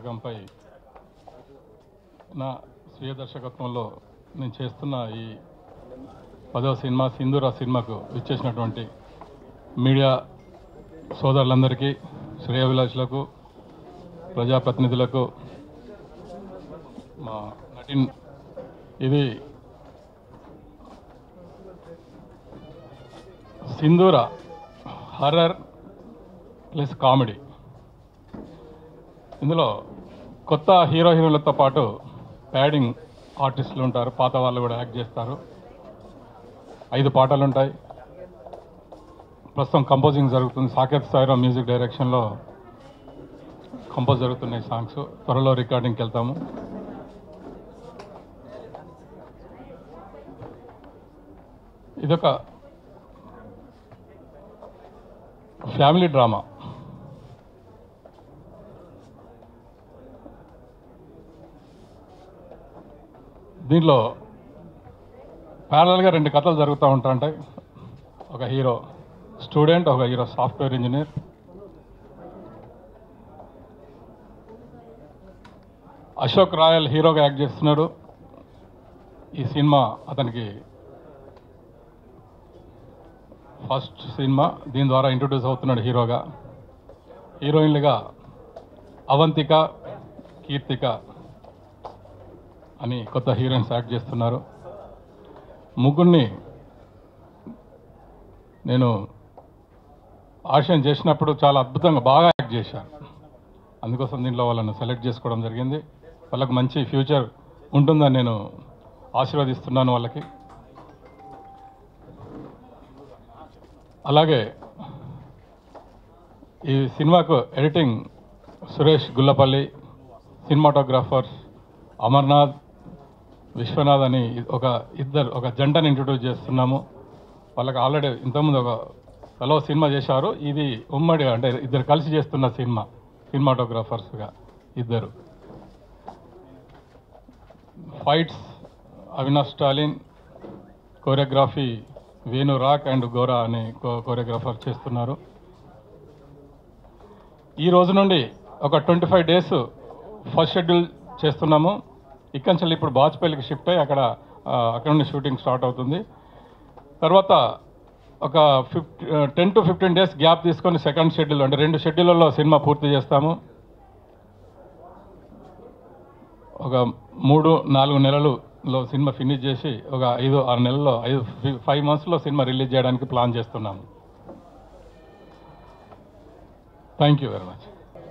పతాకంపై నా స్వీయ దర్శకత్వంలో నేను చేస్తున్న ఈ పదవ సినిమా సింధూర సినిమాకు ఇచ్చేసినటువంటి మీడియా సోదరులందరికీ శ్రేయభిలాషులకు ప్రజాప్రతినిధులకు మా నటిన్ ఇది సింధూర హర్రర్ ప్లస్ కామెడీ ఇందులో కొత్త హీరో హీరోలతో పాటు ప్యాడింగ్ ఆర్టిస్టులు ఉంటారు పాత వాళ్ళు కూడా యాక్ట్ చేస్తారు ఐదు పాటలు ఉంటాయి ప్రస్తుతం కంపోజింగ్ జరుగుతుంది సాకేత్ సాయిరామ్ మ్యూజిక్ డైరెక్షన్లో కంపోజ్ జరుగుతున్నాయి సాంగ్స్ త్వరలో రికార్డింగ్కి వెళ్తాము ఇదొక ఫ్యామిలీ డ్రామా దీంట్లో ప్యారల్గా రెండు కథలు జరుగుతూ ఉంటాయి ఒక హీరో స్టూడెంట్ ఒక hero software engineer Ashok Royal హీరోగా యాక్ట్ చేస్తున్నాడు ఈ సినిమా అతనికి ఫస్ట్ సినిమా దీని ద్వారా ఇంట్రొడ్యూస్ అవుతున్నాడు హీరోగా హీరోయిన్లుగా అవంతిక కీర్తిక అని కొత్త హీరోయిన్స్ యాక్ట్ చేస్తున్నారు ముగ్గురిని నేను ఆశయం చేసినప్పుడు చాలా అద్భుతంగా బాగా యాక్ట్ చేశారు అందుకోసం దీంట్లో వాళ్ళని సెలెక్ట్ చేసుకోవడం జరిగింది వాళ్ళకి మంచి ఫ్యూచర్ ఉంటుందని నేను ఆశీర్వదిస్తున్నాను వాళ్ళకి అలాగే ఈ సినిమాకు ఎడిటింగ్ సురేష్ గుల్లపల్లి సినిమాటోగ్రాఫర్ అమర్నాథ్ విశ్వనాథ్ అని ఒక ఇద్దరు ఒక జంటని ఇంట్రొడ్యూస్ చేస్తున్నాము వాళ్ళకి ఆల్రెడీ ఇంతకుముందు ఒక హలో సినిమా చేశారు ఇది ఉమ్మడి అంటే ఇద్దరు కలిసి చేస్తున్న సినిమా సినిమాటోగ్రాఫర్స్గా ఇద్దరు fights Avinash Stalin choreography Venu Rock and Gora అనే కో- కోరియోగ్రాఫర్ చేస్తున్నారు ఈ రోజు నుండి ఒక twenty five days first schedule చేస్తున్నాము ఇక్కడి నుంచి ఇప్పుడు బాజ్పేయికి షిఫ్ట్ అయ్యి అక్కడ ఆ, అక్కడ నుండి షూటింగ్ స్టార్ట్ అవుతుంది తర్వాత ఒక fifty ten to fifteen days gap తీసుకొని సెకండ్ షెడ్యూల్ అంటే రెండు షెడ్యూళ్ళలో సినిమా పూర్తి చేస్తాము ఒక మూడు నాలుగు నెలలులో సినిమా ఫినిష్ చేసి ఒక ఐదు ఆరు నెలల్లో ఐదు ఫైవ్ మంత్స్లో సినిమా రిలీజ్ చేయడానికి ప్లాన్ చేస్తున్నాము thank you very much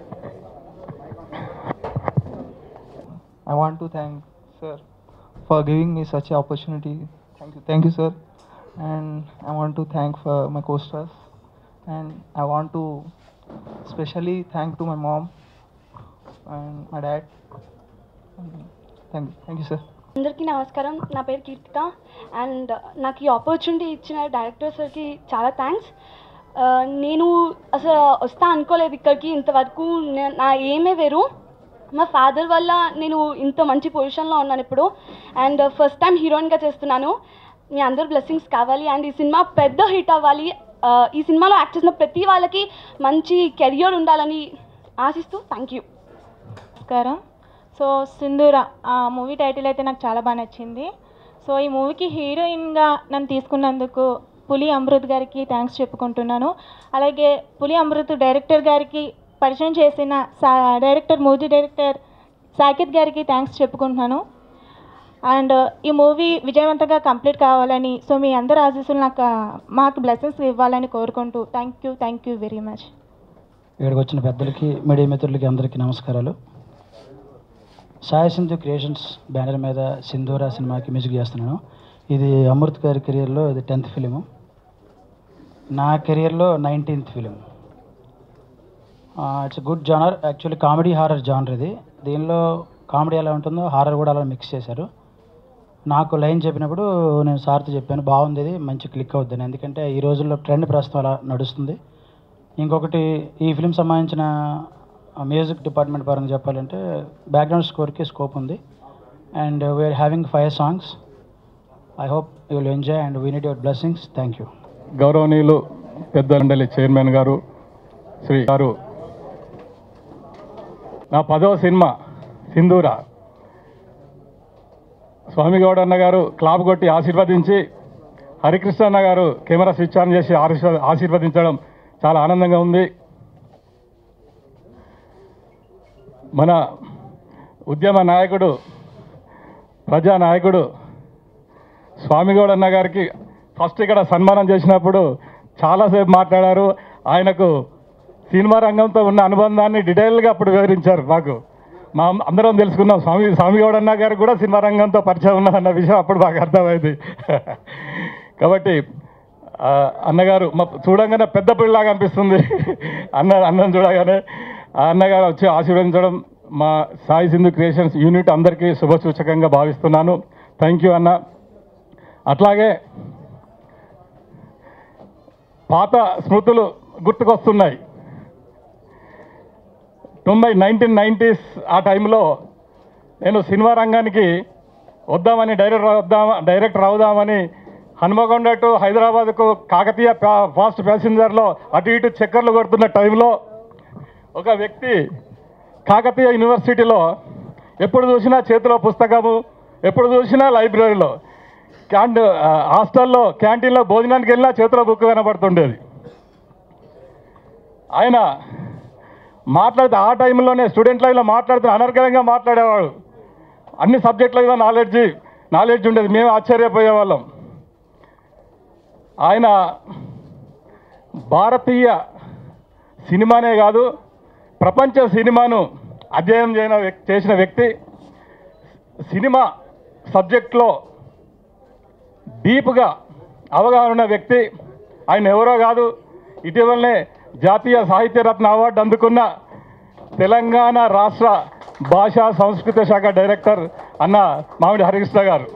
I want to thank sir for giving me such an opportunity. Thank you, thank you, sir. And I want to thank for my co-stars, and I want to especially thank to my mom and my dad. And Thank you, thank you, sir. అందరికీ నమస్కారం నా పేరు Keerthika and నాకు ఈ opportunity ఇచ్చిన director సార్కి చాలా thanks నేను అసలు వస్తా అనుకోలేదు ఇక్కడికి ఇంతవరకు నే- నా ఏమే వేరు మా ఫాదర్ వల్ల నేను ఇంత మంచి పొజిషన్లో ఉన్నాను ఇప్పుడు అండ్ ఫస్ట్ టైం హీరోయిన్గా చేస్తున్నాను మీ అందరు బ్లెస్సింగ్స్ కావాలి అండ్ ఈ సినిమా పెద్ద హిట్ అవ్వాలి ఆ, ఈ సినిమాలో యాక్ట్ చేసిన ప్రతి వాళ్ళకి మంచి కెరియర్ ఉండాలని ఆశిస్తూ థ్యాంక్ యూ నమస్కారం సో సింధూర ఆ మూవీ టైటిల్ అయితే నాకు చాలా బాగా నచ్చింది సో ఈ మూవీకి హీరోయిన్గా నన్ను తీసుకున్నందుకు పులి అమృత్ గారికి థ్యాంక్స్ చెప్పుకుంటున్నాను అలాగే పులి అమృత్ డైరెక్టర్ గారికి పరిచయం చేసిన సా డైరెక్టర్ మూవీ డైరెక్టర్ సాకిత్ గారికి థ్యాంక్స్ చెప్పుకుంటున్నాను అండ్ ఈ మూవీ విజయవంతంగా కంప్లీట్ కావాలని సో మీ అందరి ఆశీస్సులు నాకు మాకు బ్లెస్సింగ్స్ ఇవ్వాలని కోరుకుంటూ thank you thank you very much ఇక్కడికి వచ్చిన పెద్దలకి మీడియా మిత్రులకి అందరికీ నమస్కారాలు సాయి సింధు క్రియేషన్స్ బ్యానర్ మీద సింధూర సినిమాకి మ్యూజిక్ చేస్తున్నాను ఇది అమృత్ గారి కెరియర్లో ఇది టెన్త్ ఫిలిము నా కెరియర్లో nineteenth film it's good genre actually comedy horror genre ఇది దీనిలో కామెడీ ఎలా ఉంటుందో హారర్ కూడా అలా మిక్స్ చేశారు నాకు లైన్ చెప్పినప్పుడు నేను సార్తో చెప్పాను బాగుంది ఇది మంచి క్లిక్ అవుద్దని ఎందుకంటే ఈ రోజుల్లో ట్రెండ్ ప్రస్తుతం అలా నడుస్తుంది ఇంకొకటి ఈ ఫిలిం సంబంధించిన మ్యూజిక్ డిపార్ట్మెంట్ పరంగా చెప్పాలంటే బ్యాక్గ్రౌండ్ స్కోర్కి స్కోప్ ఉంది and we are having five songs I hope you will enjoy and we need your blessings thank you గౌరవనీయులు పెద్ద మండలి చైర్మన్ గారు శ్రీ గారు నా పదవ సినిమా సింధూర స్వామిగౌడ్ అన్న గారు క్లాప్ కొట్టి ఆశీర్వదించి హరికృష్ణ అన్న గారు కెమెరా స్విచ్ ఆన్ చేసి ఆశీర్వ- ఆశీర్వదించడం చాలా ఆనందంగా ఉంది మన ఉద్యమ నాయకుడు ప్రజా నాయకుడు స్వామిగౌడ్ అన్న గారికి ఫస్ట్ ఇక్కడ సన్మానం చేసినప్పుడు చాలాసేపు మాట్లాడారు ఆయనకు సినిమా రంగంతో ఉన్న అనుబంధాన్ని డీటెయిల్గా అప్పుడు వివరించారు నాకు మా అందరం తెలుసుకున్నాం స్వామి స్వామిగౌడ్ అన్న గారు కూడా సినిమా రంగంతో పరిచయం ఉన్నదన్న విషయం అప్పుడు బాగా అర్థమైంది కాబట్టి ఆ, అన్నగారు మా చూడంగానే పెద్ద పిల్లలాగా అనిపిస్తుంది అన్న అన్నం చూడగానే ఆ అన్నగారు వచ్చి ఆశీర్వదించడం మా సాయి సింధు క్రియేషన్స్ యూనిట్ అందరికీ శుభసూచకంగా భావిస్తున్నాను థ్యాంక్ యూ అన్న అట్లాగే పాత స్మృతులు గుర్తుకొస్తున్నాయి తొంభై నైన్టీన్ నైంటీస్ ఆ టైంలో నేను సినిమా రంగానికి వద్దామని డైరెక్టర్ వద్దాం డైరెక్టర్ అవుదామని హనుమకొండ టు హైదరాబాద్కు కాకతీయ పా- ఫాస్ట్ ప్యాసింజర్లో అటు ఇటు చక్కర్లు కొడుతున్న టైంలో ఒక వ్యక్తి కాకతీయ యూనివర్సిటీలో ఎప్పుడు చూసినా చేతిలో పుస్తకము ఎప్పుడు చూసినా లైబ్రరీలో క్యాంట్ ఆ, హాస్టల్లో క్యాంటీన్లో భోజనానికి వెళ్ళినా చేతిలో బుక్ కనబడుతుండేది ఆయన మాట్లాడితే ఆ టైంలోనే స్టూడెంట్ లైవ్లో మాట్లాడితే అనర్గళంగా మాట్లాడేవాడు అన్ని సబ్జెక్టుల మీద నాలెడ్జ్ నాలెడ్జ్ ఉండేది మేము ఆశ్చర్యపోయేవాళ్ళం ఆయన భారతీయ సినిమానే కాదు ప్రపంచ సినిమాను అధ్యయనం చేయన వ్యక్- చేసిన వ్యక్తి సినిమా సబ్జెక్ట్లో డీప్గా అవగాహన ఉన్న వ్యక్తి ఆయన ఎవరో కాదు ఇటీవలనే జాతీయ సాహిత్య రత్న అవార్డు అందుకున్న తెలంగాణ రాష్ట్ర భాషా సంస్కృత శాఖ డైరెక్టర్ అన్న మామిడి హరికృష్ణ గారు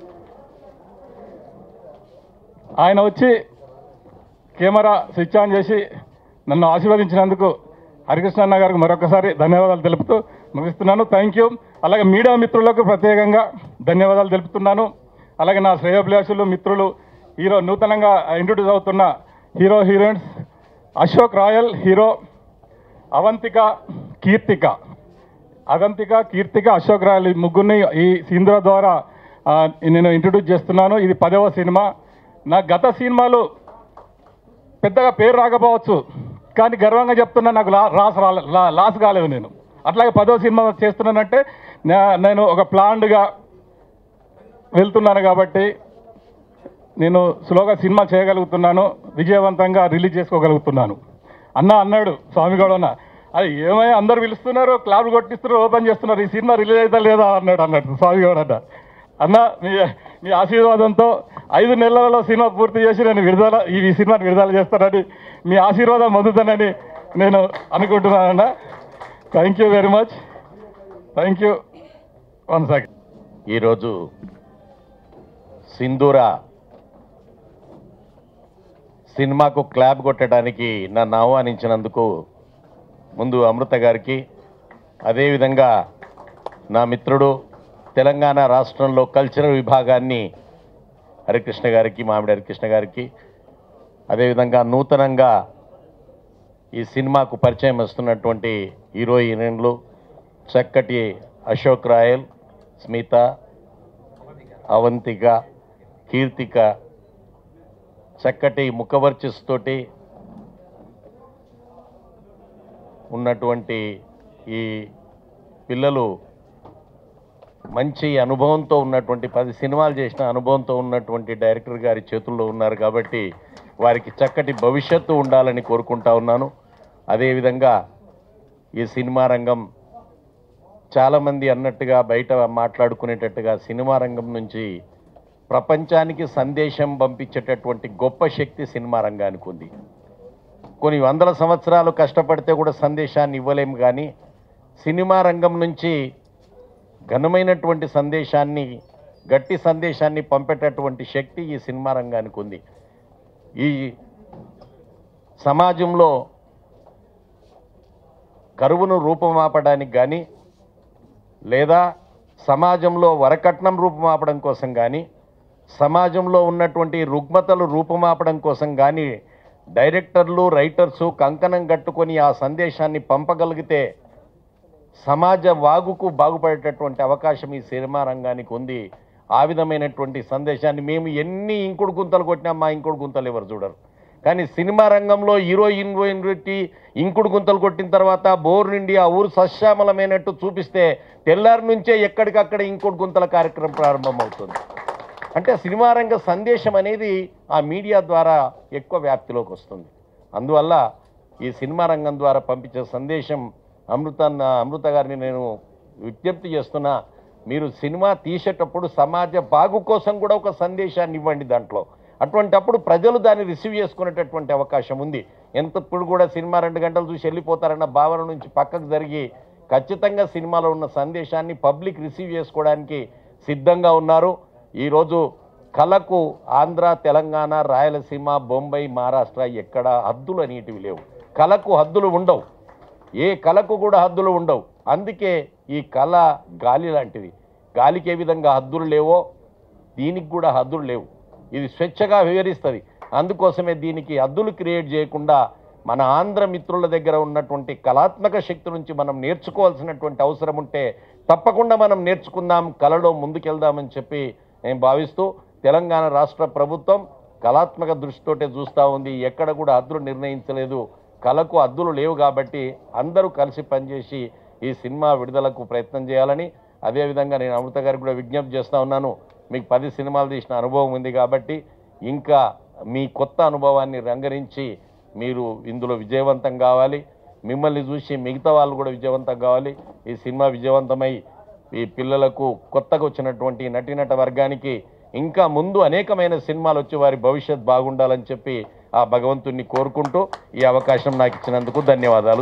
ఆయన వచ్చి కెమెరా స్విచ్ ఆన్ చేసి నన్ను ఆశీర్వదించినందుకు హరికృష్ణ అన్న గారికి మరొకసారి ధన్యవాదాలు తెలుపుతూ ముగిస్తున్నాను థ్యాంక్ యూ అలాగే మీడియా మిత్రులకు ప్రత్యేకంగా ధన్యవాదాలు తెలుపుతున్నాను అలాగే నా శ్రేయోభిలాషులు మిత్రులు హీరో నూతనంగా ఇంట్రొడ్యూస్ అవుతున్న hero heroines Ashok Royal hero Avantika Keertika Avantika Keertika Ashok Royal ఈ ముగ్గురిని ఈ సింధుర ద్వారా ఆ, నేను ఇంట్రొడ్యూస్ చేస్తున్నాను ఇది పదవ సినిమా నా గత సినిమాలు పెద్దగా పేరు రాకపోవచ్చు కానీ గర్వంగా చెప్తున్నా నాకు లా రాస్ రాలే లా- లాస్ కాలేదు నేను అట్లాగే పదో సినిమా చేస్తున్నానంటే నా- నేను ఒక ప్లాన్డ్గా వెళ్తున్నాను కాబట్టి నేను స్లోగా సినిమా చేయగలుగుతున్నాను విజయవంతంగా రిలీజ్ చేసుకోగలుగుతున్నాను అన్న అన్నాడు స్వామిగౌడ అన్న అది ఏమై అందరు పిలుస్తున్నారు క్లాబ్లు కొట్టిస్తున్నారు ఓపెన్ చేస్తున్నారు ఈ సినిమా రిలీజ్ అవుతా లేదా అన్నాడు అన్నాడు స్వామిగౌడ అన్న అన్న మీ మీ ఆశీర్వాదంతో ఐదు నెలలలో సినిమా పూర్తి చేసి నేను విడుదల ఈ సినిమాని విడుదల చేస్తానని మీ ఆశీర్వాదం పొందుతానని నేను అనుకుంటున్నానన్న thank you very much thank you one second ఈరోజు సింధూర సినిమాకు క్లాప్ కొట్టడానికి నన్ను ఆహ్వానించినందుకు ముందు అమృత గారికి అదేవిధంగా నా మిత్రుడు తెలంగాణ రాష్ట్రంలో కల్చరల్ విభాగాన్ని హరికృష్ణ గారికి మామిడి హరికృష్ణ గారికి అదేవిధంగా నూతనంగా ఈ సినిమాకు పరిచయం వస్తున్నటువంటి హీరో హీరోయిన్లు చక్కటి అశోక్ రాయల్ స్మిత అవంతిక కీర్తిక చక్కటి ముఖవర్చస్సుతోటి ఉన్నటువంటి ఈ పిల్లలు మంచి అనుభవంతో ఉన్నటువంటి పది సినిమాలు చేసిన అనుభవంతో ఉన్నటువంటి డైరెక్టర్ గారి చేతుల్లో ఉన్నారు కాబట్టి వారికి చక్కటి భవిష్యత్తు ఉండాలని కోరుకుంటా ఉన్నాను అదేవిధంగా ఈ సినిమా రంగం చాలామంది అన్నట్టుగా బయట మాట్లాడుకునేటట్టుగా సినిమా రంగం నుంచి ప్రపంచానికి సందేశం పంపించేటటువంటి గొప్ప శక్తి సినిమా రంగానికి ఉంది కొన్ని వందల సంవత్సరాలు కష్టపడితే కూడా సందేశాన్ని ఇవ్వలేము కానీ సినిమా రంగం నుంచి ఘనమైనటువంటి సందేశాన్ని గట్టి సందేశాన్ని పంపేటటువంటి శక్తి ఈ సినిమా రంగానికి ఉంది ఈ సమాజంలో కరువును రూపమాపడానికి కానీ లేదా సమాజంలో వరకట్నం రూపమాపడం కోసం కానీ సమాజంలో ఉన్నటువంటి రుగ్మతలు రూపమాపడం కోసం కానీ డైరెక్టర్లు రైటర్సు కంకణం కట్టుకొని ఆ సందేశాన్ని పంపగలిగితే సమాజ వాగుకు బాగుపడేటటువంటి అవకాశం ఈ సినిమా రంగానికి ఉంది ఆ విధమైనటువంటి సందేశాన్ని మేము ఎన్ని ఇంకుడు గుంతలు కొట్టినా మా ఇంకుడు గుంతలు ఎవరు చూడరు కానీ సినిమా రంగంలో హీరో హీరోయిన్ పెట్టి ఇంకుడు గుంతలు కొట్టిన తర్వాత బోర్ నుండి ఆ ఊరు సస్యామలమైనట్టు చూపిస్తే తెల్లారి నుంచే ఎక్కడికక్కడ ఇంకుడు గుంతల కార్యక్రమం ప్రారంభమవుతుంది అంటే సినిమా రంగ సందేశం అనేది ఆ మీడియా ద్వారా ఎక్కువ వ్యాప్తిలోకి వస్తుంది అందువల్ల ఈ సినిమా రంగం ద్వారా పంపించే సందేశం అమృత అమృత గారిని నేను విజ్ఞప్తి చేస్తున్నా మీరు సినిమా తీసేటప్పుడు సమాజ బాగు కోసం కూడా ఒక సందేశాన్ని ఇవ్వండి దాంట్లో అటువంటి అప్పుడు ప్రజలు దాన్ని రిసీవ్ చేసుకునేటటువంటి అవకాశం ఉంది ఎంతప్పుడు కూడా సినిమా రెండు గంటలు చూసి వెళ్ళిపోతారన్న భావన నుంచి పక్కకు జరిగి ఖచ్చితంగా సినిమాలో ఉన్న సందేశాన్ని పబ్లిక్ రిసీవ్ చేసుకోవడానికి సిద్ధంగా ఉన్నారు ఈరోజు కళకు ఆంధ్ర తెలంగాణ రాయలసీమ బొంబాయి మహారాష్ట్ర ఎక్కడ హద్దులు అనేటివి లేవు కళకు హద్దులు ఉండవు ఏ కళకు కూడా హద్దులు ఉండవు అందుకే ఈ కళ గాలి లాంటిది గాలికి ఏ విధంగా హద్దులు లేవో దీనికి కూడా హద్దులు లేవు ఇది స్వేచ్ఛగా వివరిస్తుంది అందుకోసమే దీనికి హద్దులు క్రియేట్ చేయకుండా మన ఆంధ్ర మిత్రుల దగ్గర ఉన్నటువంటి కళాత్మక శక్తి నుంచి మనం నేర్చుకోవాల్సినటువంటి అవసరం ఉంటే తప్పకుండా మనం నేర్చుకుందాం కళలో ముందుకెళ్దామని చెప్పి నేను భావిస్తూ తెలంగాణ రాష్ట్ర ప్రభుత్వం కళాత్మక దృష్టితోటే చూస్తూ ఉంది ఎక్కడ కూడా హద్దులు నిర్ణయించలేదు కళకు హద్దులు లేవు కాబట్టి అందరూ కలిసి పనిచేసి ఈ సినిమా విడుదలకు ప్రయత్నం చేయాలని అదేవిధంగా నేను అమృత గారికి కూడా విజ్ఞప్తి చేస్తూ ఉన్నాను మీకు పది సినిమాలు తీసిన అనుభవం ఉంది కాబట్టి ఇంకా మీ కొత్త అనుభవాన్ని రంగరించి మీరు ఇందులో విజయవంతం కావాలి మిమ్మల్ని చూసి మిగతా వాళ్ళు కూడా విజయవంతం కావాలి ఈ సినిమా విజయవంతమై ఈ పిల్లలకు కొత్తగా వచ్చినటువంటి నటీనట వర్గానికి ఇంకా ముందు అనేకమైన సినిమాలు వచ్చి వారి భవిష్యత్ బాగుండాలని చెప్పి ఆ భగవంతుణ్ణి కోరుకుంటూ ఈ అవకాశం నాకు ఇచ్చినందుకు ధన్యవాదాలు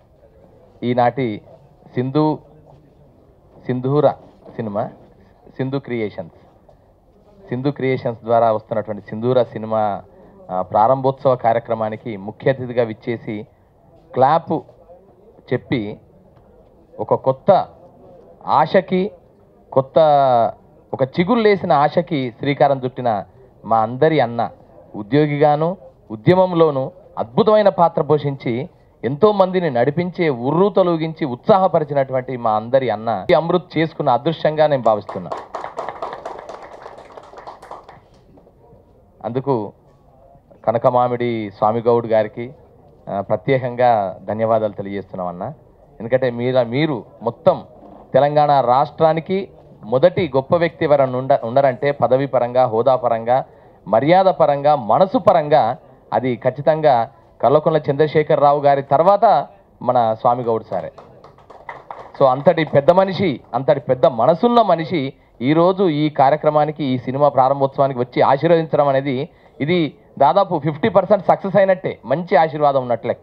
ఈనాటి సింధు సింధూర సినిమా సింధు క్రియేషన్స్ సింధు క్రియేషన్స్ ద్వారా వస్తున్నటువంటి సింధూర సినిమా ఆ, ప్రారంభోత్సవ కార్యక్రమానికి ముఖ్య అతిథిగా విచ్చేసి క్లాప్ చెప్పి ఒక కొత్త ఆశకి కొత్త ఒక చిగురు లేసిన ఆశకి శ్రీకారం చుట్టిన మా అందరి అన్న ఉద్యోగిగాను ఉద్యమంలోనూ అద్భుతమైన పాత్ర పోషించి ఎంతో మందిని నడిపించే ఉర్రు తొలగించి ఉత్సాహపరిచినటువంటి మా అందరి అన్న ఈ అమృత్ చేసుకున్న అదృశ్యంగా నేను భావిస్తున్నా అందుకు కనకమామిడి స్వామి గౌడ్ గారికి ఆ, ప్రత్యేకంగా ధన్యవాదాలు తెలియజేస్తున్నాం అన్న ఎందుకంటే మీరు మీరు మొత్తం తెలంగాణ రాష్ట్రానికి మొదటి గొప్ప వ్యక్తి ఎవరైనా ఉండ ఉండరంటే పదవి పరంగా హోదా పరంగా మర్యాద పరంగా మనసు పరంగా అది ఖచ్చితంగా కల్వకుంట్ల చంద్రశేఖరరావు గారి తర్వాత మన స్వామి గౌడ్ సారే సో అంతటి పెద్ద మనిషి అంతటి పెద్ద మనసున్న మనిషి ఈరోజు ఈ కార్యక్రమానికి ఈ సినిమా ప్రారంభోత్సవానికి వచ్చి ఆశీర్వదించడం అనేది ఇది దాదాపు ఫిఫ్టీ పర్సెంట్ సక్సెస్ అయినట్టే మంచి ఆశీర్వాదం ఉన్నట్టు లెక్క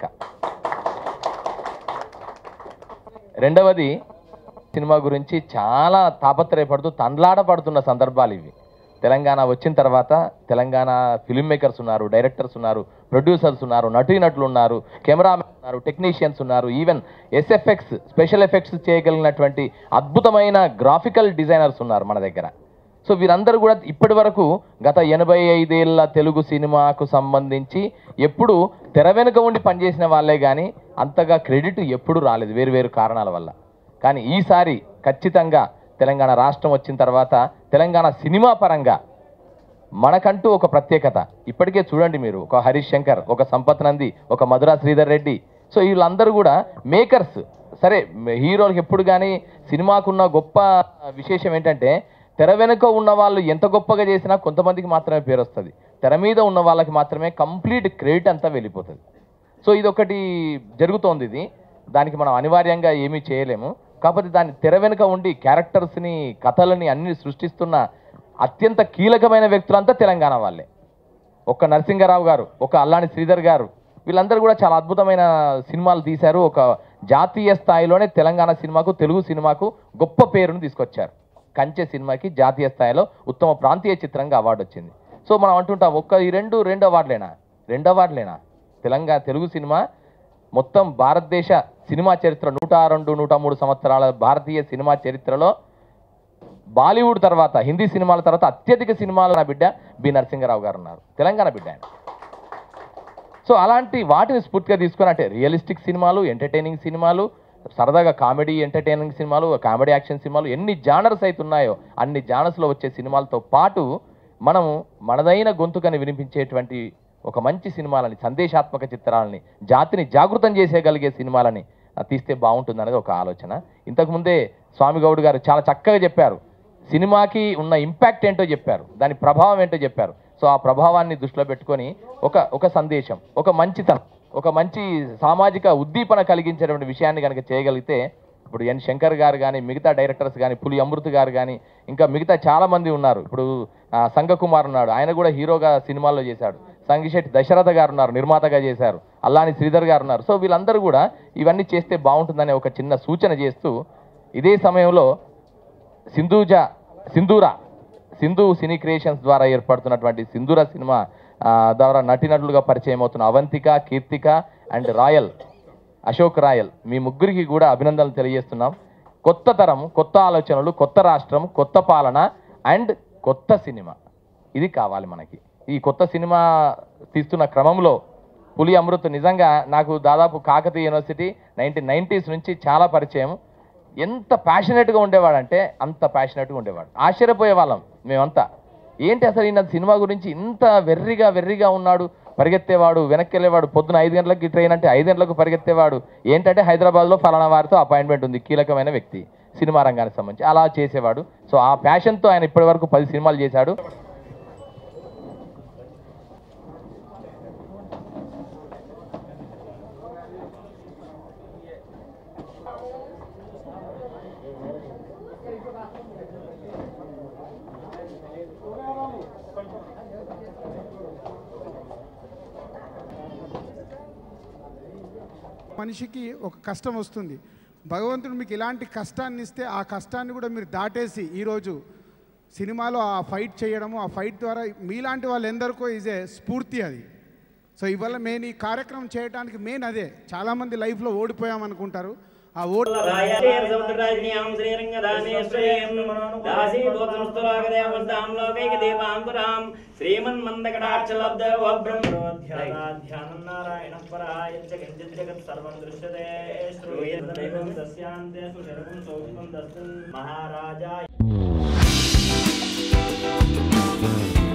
రెండవది సినిమా గురించి చాలా తాపత్రయపడుతూ తండ్లాడపడుతున్న సందర్భాలు ఇవి తెలంగాణ వచ్చిన తర్వాత తెలంగాణ ఫిల్మ్ మేకర్స్ ఉన్నారు డైరెక్టర్స్ ఉన్నారు ప్రొడ్యూసర్స్ ఉన్నారు నటీనటులు ఉన్నారు కెమెరామెన్ ఉన్నారు టెక్నీషియన్స్ ఉన్నారు ఈవెన్ ఎస్ఎఫ్ఎక్స్ స్పెషల్ ఎఫెక్ట్స్ చేయగలిగినటువంటి అద్భుతమైన గ్రాఫికల్ డిజైనర్స్ ఉన్నారు మన దగ్గర సో వీరందరూ కూడా ఇప్పటి వరకు గత ఎనభై ఐదేళ్ల తెలుగు సినిమాకు సంబంధించి ఎప్పుడు తెర వెనుక ఉండి పనిచేసిన వాళ్ళే కానీ అంతగా క్రెడిట్ ఎప్పుడు రాలేదు వేరు వేరు కారణాల వల్ల కానీ ఈసారి ఖచ్చితంగా తెలంగాణ రాష్ట్రం వచ్చిన తర్వాత తెలంగాణ సినిమా పరంగా మనకంటూ ఒక ప్రత్యేకత ఇప్పటికే చూడండి మీరు ఒక హరీష్ శంకర్ ఒక సంపత్ నంది ఒక మధురా శ్రీధర్ రెడ్డి సో వీళ్ళందరూ కూడా మేకర్స్ సరే హీరోలకు ఎప్పుడు కానీ సినిమాకున్న గొప్ప విశేషం ఏంటంటే తెర వెనుక ఉన్న వాళ్ళు ఎంత గొప్పగా చేసినా కొంతమందికి మాత్రమే పేరు వస్తుంది తెర మీద ఉన్న వాళ్ళకి మాత్రమే కంప్లీట్ క్రెడిట్ అంతా వెళ్ళిపోతుంది సో ఇది ఒకటి జరుగుతోంది ఇది దానికి మనం అనివార్యంగా ఏమీ చేయలేము కాకపోతే దాని తెర వెనుక ఉండి క్యారెక్టర్స్ని కథలని అన్ని సృష్టిస్తున్న అత్యంత కీలకమైన వ్యక్తులంతా తెలంగాణ వాళ్ళే ఒక నరసింగరావు గారు ఒక అల్లాని శ్రీధర్ గారు వీళ్ళందరూ కూడా చాలా అద్భుతమైన సినిమాలు తీశారు ఒక జాతీయ స్థాయిలోనే తెలంగాణ సినిమాకు తెలుగు సినిమాకు గొప్ప పేరును తీసుకొచ్చారు కంచె సినిమాకి జాతీయ స్థాయిలో ఉత్తమ ప్రాంతీయ చిత్రంగా అవార్డు వచ్చింది సో మనం అంటుంటాం ఒక్క ఈ రెండు రెండు అవార్డులేనా రెండు అవార్డులేనా తెలంగాణ తెలుగు సినిమా మొత్తం భారతదేశ సినిమా చరిత్ర నూట రెండు నూట మూడు సంవత్సరాల భారతీయ సినిమా చరిత్రలో బాలీవుడ్ తర్వాత హిందీ సినిమాల తర్వాత అత్యధిక సినిమాలు నా బిడ్డ బి నరసింహరావు గారు ఉన్నారు తెలంగాణ బిడ్డ ఆయన సో అలాంటి వాటిని స్ఫూర్తిగా తీసుకొని అంటే రియలిస్టిక్ సినిమాలు ఎంటర్టైనింగ్ సినిమాలు సరదాగా కామెడీ ఎంటర్టైనింగ్ సినిమాలు కామెడీ యాక్షన్ సినిమాలు ఎన్ని జానర్స్ అయితే ఉన్నాయో అన్ని జానర్స్లో వచ్చే సినిమాలతో పాటు మనము మనదైన గొంతుకని వినిపించేటువంటి ఒక మంచి సినిమాలని సందేశాత్మక చిత్రాలని జాతిని జాగృతం చేసేయగలిగే సినిమాలని ఆ, తీస్తే బాగుంటుంది అనేది ఒక ఆలోచన ఇంతకుముందే స్వామి గౌడ్ గారు చాలా చక్కగా చెప్పారు సినిమాకి ఉన్న ఇంపాక్ట్ ఏంటో చెప్పారు దాని ప్రభావం ఏంటో చెప్పారు సో ఆ ప్రభావాన్ని దృష్టిలో పెట్టుకొని ఒక ఒక సందేశం ఒక మంచితనం ఒక మంచి సామాజిక ఉద్దీపన కలిగించేటువంటి విషయాన్ని కనుక చేయగలిగితే ఇప్పుడు ఎన్ శంకర్ గారు కానీ మిగతా డైరెక్టర్స్ కానీ పులి అమృత్ గారు కానీ ఇంకా మిగతా చాలా మంది ఉన్నారు ఇప్పుడు ఆ, సంగకుమార్ ఉన్నాడు ఆయన కూడా హీరోగా సినిమాల్లో చేశాడు సంగిశెట్టి దశరథ గారు ఉన్నారు నిర్మాతగా చేశారు అల్లాని శ్రీధర్ గారు ఉన్నారు సో వీళ్ళందరూ కూడా ఇవన్నీ చేస్తే బాగుంటుందనే ఒక చిన్న సూచన చేస్తూ ఇదే సమయంలో సింధూజ సింధూర సింధు సినీ క్రియేషన్స్ ద్వారా ఏర్పడుతున్నటువంటి సింధూర సినిమా ఆ, ద్వారా నటినటులుగా పరిచయం అవుతున్న అవంతిక కీర్తిక అండ్ రాయల్ అశోక్ రాయల్ మీ ముగ్గురికి కూడా అభినందనలు తెలియజేస్తున్నాం కొత్త తరం కొత్త ఆలోచనలు కొత్త రాష్ట్రం కొత్త పాలన అండ్ కొత్త సినిమా ఇది కావాలి మనకి ఈ కొత్త సినిమా తీస్తున్న క్రమంలో పులి అమృత్ నిజంగా నాకు దాదాపు కాకతీయ యూనివర్సిటీ నైన్టీన్ నైంటీస్ నుంచి చాలా పరిచయం ఎంత ప్యాషనెట్గా ఉండేవాడంటే అంత ప్యాషనెట్గా ఉండేవాడు ఆశ్చర్యపోయే వాళ్ళం మేమంతా ఏంటి అసలు ఈయన సినిమా గురించి ఇంత వెర్రిగా వెర్రిగా ఉన్నాడు పరిగెత్తేవాడు వెనక్కి వెళ్ళేవాడు పొద్దున ఐదు గంటలకి ట్రైన్ అంటే ఐదు గంటలకు పరిగెత్తేవాడు ఏంటంటే హైదరాబాద్లో ఫలానా వారితో అపాయింట్మెంట్ ఉంది కీలకమైన వ్యక్తి సినిమా రంగానికి సంబంధించి అలా చేసేవాడు సో ఆ ప్యాషన్తో ఆయన ఇప్పటి వరకు పది సినిమాలు చేశాడు మనిషికి ఒక కష్టం వస్తుంది భగవంతుడు మీకు ఇలాంటి కష్టాన్ని ఇస్తే ఆ కష్టాన్ని కూడా మీరు దాటేసి ఈరోజు సినిమాలో ఆ ఫైట్ చేయడము ఆ ఫైట్ ద్వారా మీలాంటి వాళ్ళు ఎందరికో ఇదే స్ఫూర్తి అది సో ఇవాళ మేము ఈ కార్యక్రమం చేయడానికి మెయిన్ అదే చాలామంది లైఫ్లో ఓడిపోయాం అనుకుంటారు ఆ ఓడి మహారాజా